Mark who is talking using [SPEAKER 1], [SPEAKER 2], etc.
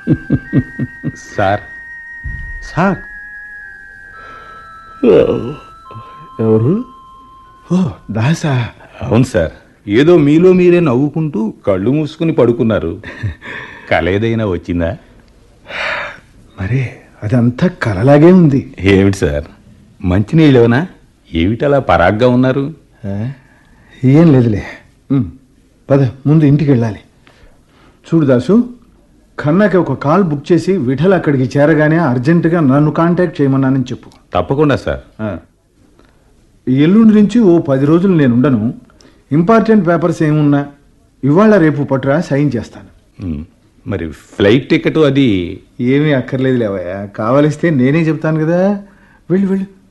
[SPEAKER 1] Sir sir
[SPEAKER 2] ఎవరు ఓ దాసా
[SPEAKER 1] అవును sir ఏదో మీలో మీరే నవ్వుకుంటూ కళ్ళు మూసుకుని పడుకున్నారు కల ఏదైనా వచ్చిందా
[SPEAKER 2] మరే అదంతా కలలాగే ఉంది
[SPEAKER 1] ఏమిటి సార్ మంచినీళ్ళేవనా ఏమిటలా పరాగ్గా ఉన్నారు
[SPEAKER 2] ఆ? ఏం లేదులే ఉమ్, పద ముందు ఇంటికి వెళ్ళాలి చూడు దాసు ఖన్నాకి ఒక కాల్ బుక్ చేసి విఠల్ అక్కడికి చేరగానే అర్జెంటుగా నన్ను కాంటాక్ట్ చేయమన్నానని చెప్పు
[SPEAKER 1] తప్పకుండా సార్
[SPEAKER 2] ఆ. ఎల్లుండి నుంచి ఓ పది రోజులు నేను ఉండను ఇంపార్టెంట్ పేపర్స్ ఏమున్నా ఇవాళ రేపు పట్టురా సైన్ చేస్తాను
[SPEAKER 1] ఉమ్, మరి ఫ్లైట్ టికెట్ అది
[SPEAKER 2] ఏమీ అక్కర్లేదు లేవయ్యా కావలిస్తే నేనే చెప్తాను కదా వెళ్ళు వెళ్ళు